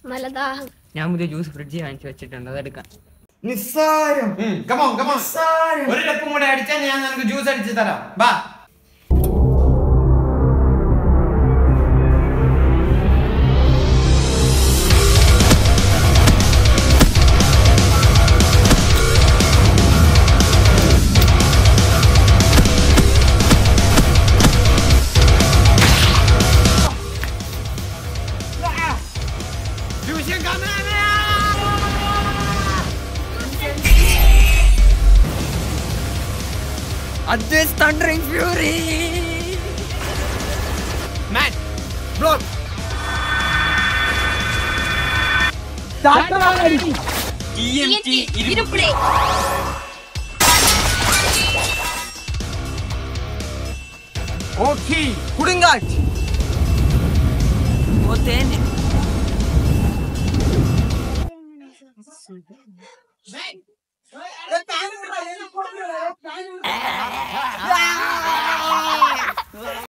മലദാഹം ഞാൻ പുതിയ ജ്യൂസ് ഫ്രിഡ്ജിൽ വാങ്ങിച്ചു വെച്ചിട്ടുണ്ട് അതെടുക്കാം നിസ്സാരം കമോൺ കമോൺ നിസ്സാരം ഒരു കപ്പും കൂടെ അടിച്ചാൽ ഞാൻ നിനക്ക് ജ്യൂസ് അടിച്ച് തരാം ബാ This thundering fury! Man block TNT ഇരുപ്പിടി ഓക്കേ കൊടുങ്കാറ്റ് ഓ തേന് Hey!